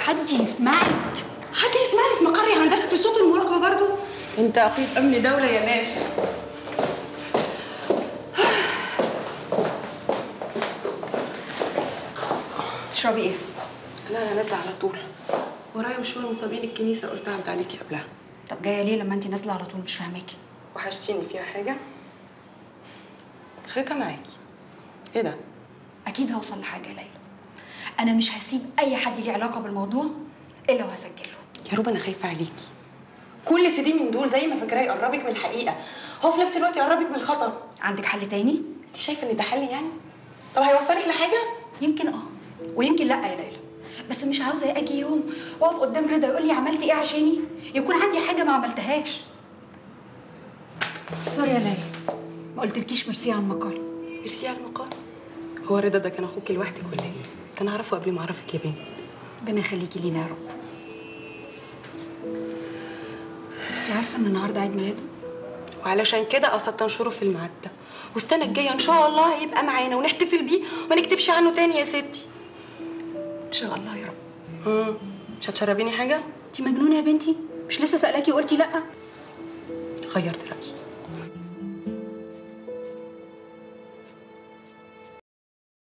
حد يسمعك حد يسمعني في مقري هندسه الصوت والمراقبه برضو انت عقيد امن دوله يا باشا تشربي ايه لا انا نازله على طول ورايا مشوار مصابين الكنيسه قلت اعدي عليكي قبلها طب جايه ليه لما انت نازله على طول مش فاهماكي وحشتيني فيها حاجه خليتها معاكي ايه ده اكيد هوصل لحاجه يا ليلى انا مش هسيب اي حد ليه علاقه بالموضوع الا وهسجل له يا روب انا خايفه عليكي كل سي دي من دول زي ما فاكراه يقربك من الحقيقه هو في نفس الوقت يقربك من الخطر عندك حل تاني انت شايفه ان ده حل يعني طب هيوصلك لحاجه يمكن اه ويمكن لا يا ليلى بس مش عاوزه اجي يوم واقف قدام رضا يقول لي عملتي ايه عشاني يكون عندي حاجه ما عملتهاش سوري يا ليلى ما قلتلكيش ميرسي على المقال ميرسي على المقال هو رضا ده كان اخوك لوحدك ولا ايه ده انا اعرفه قبل ما اعرفك يا بنت ربنا يخليكي لينا يا رب انت عارفه ان النهارده عيد ميلاده وعلشان كده قصدت انشره في الميعاد ده والسنه الجايه ان شاء الله هيبقى معانا ونحتفل بيه وما نكتبش عنه تاني يا ستي ان شاء الله يا رب امم مش هتشربيني حاجه انت مجنونه يا بنتي مش لسه سألاكي وقلتي لا غيرت رايي